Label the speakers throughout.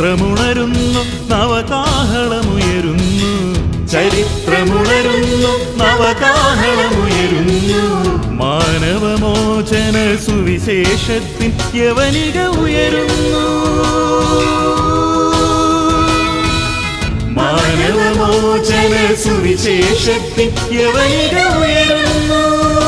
Speaker 1: ചരിത്രമുണരുന്നു നവകാഹളമുയരുന്നു ചരിത്രമുണരുന്നു നവകാഹളമുയരുന്നു മാനവമോചന സുവിശേഷത്തിൻ യവനിക ഉയരുന്നു മാനവമോചന സുവിശേഷത്തിൻ യവനിക ഉയരുന്നു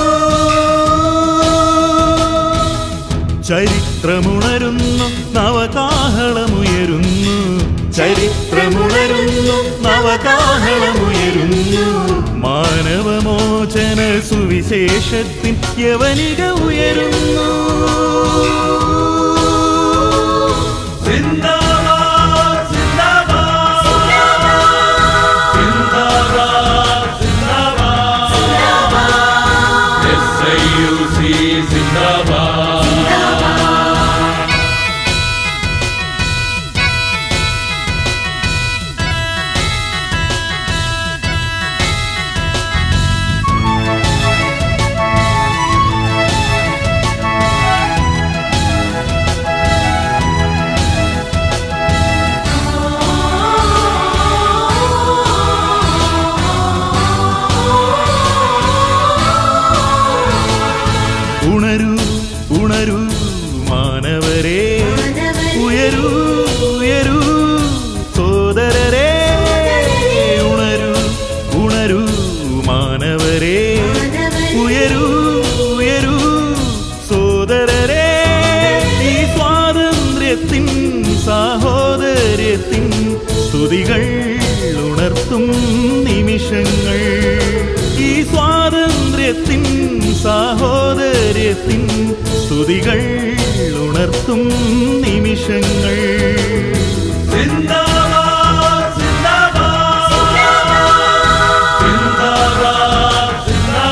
Speaker 1: ചരിത്രമുണരുന്നു നവകാഹളമുയരുന്നു ചരിത്രമുണരുന്നു നവകാഹളമുയരുന്നു മാനവമോചന സുവിശേഷത്തിൻ യവനിക ഉയരുന്നു
Speaker 2: സിന്ദാബാദ് സിന്ദാബാദ് സിന്ദാബാദ് സിന്ദാബാദ് SIUC സിന്ദാബാദ്
Speaker 1: ഉണരൂ ഉണരൂ മാനവരെ ഉയരൂ ഉയരൂ സോദരരെ ഉണരൂ ഉണരൂ മാനവരെ ഉയരൂ ഉയരൂ സോദരരെ ഈ സ്വാതന്ത്ര്യത്തിൻ സാഹോദര്യത്തിൻ സ്തുതികൾ ഉണർത്തും നിമിഷങ്ങൾ ഈ സ്വാതന്ത്ര്യത്തിൻ സാഹോദര്യത്തിൻ സ്തുതികൾ ഉണർത്തും നിമിഷങ്ങൾ
Speaker 2: സിന്ദാബാദ് സിന്ദാബാദ് സിന്ദാബാദ്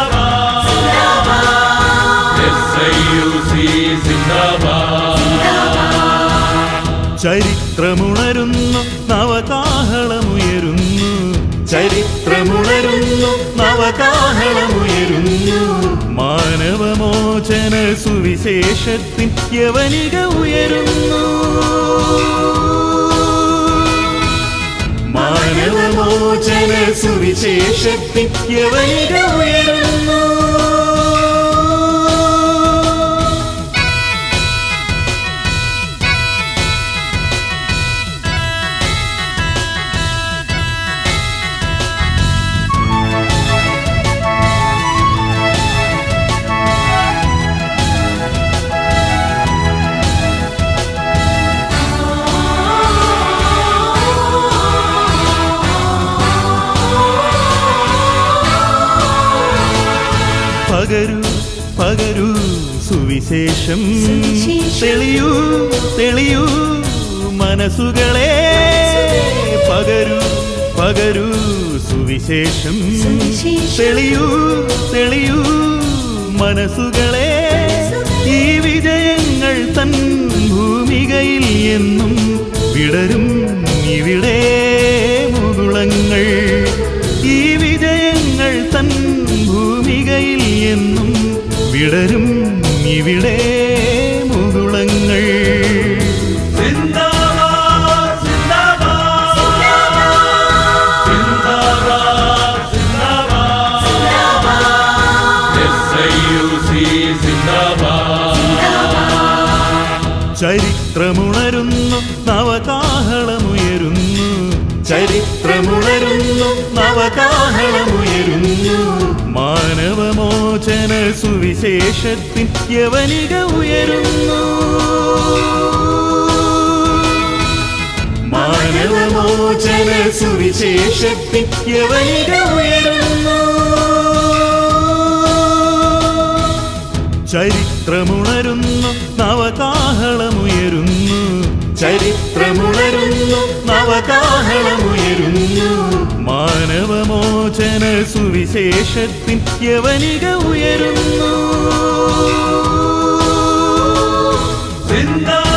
Speaker 2: സിന്ദാബാദ് SIUC സിന്ദാബാദ്
Speaker 1: ചരിത്രമുണരുന്നു നവകാഹളമുയരുന്നു ചരിത്രമുണരുന്നു നവകാഹളമുയരുന്നു മാനവമോചന സുവിശേഷത്തിൻ യവനിക ഉയരുന്നു മാനവമോചന സുവിശേഷത്തിൻ യവനിക ഉയരുന്നു പകരൂ പകരൂ സുവിശേഷം
Speaker 3: സുവിശേഷം.
Speaker 1: തെളിയൂ തെളിയൂ മനസ്സുകളെ പകരൂ പകരൂ സുവിശേഷം
Speaker 3: സുവിശേഷം.
Speaker 1: തെളിയൂ തെളിയൂ മനസ്സുകളെ ഈ വിജയങ്ങൾ തൻ ഭൂമികയിൽ എന്നും വിടരും ഇവിടെ മുകുളങ്ങൾ ഈ വിജയങ്ങൾ തൻ ഭൂമികയിൽ എന്നും വിടരും ഇവിടെ മുകുളങ്ങൾ
Speaker 2: സിന്ദാബാദ് സിന്ദാബാദ് സിന്ദാബാദ് സിന്ദാബാദ് SIUC സിന്ദാബാദ്
Speaker 1: ചരിത്രമുണരുന്നു നവകാഹളമുയരുന്നു ചരിത്രമുണരുന്നു നവകാഹളമുയരുന്നു മാനവമോചന സുവിശേഷത്തിൻ യവനിക ഉയരുന്നു മാനവമോചന സുവിശേഷത്തിൻ യവനിക ഉയരുന്നു ചരിത്രമുണരുന്നു നവകാഹളമുയരുന്നു ചരിത്രമുണരുന്നു നവകാഹളമുയരുന്നു മാനവമോചന സുവിശേഷത്തിൻ യവനിക ഉയരുന്നു
Speaker 2: സിന്ദാബാദ്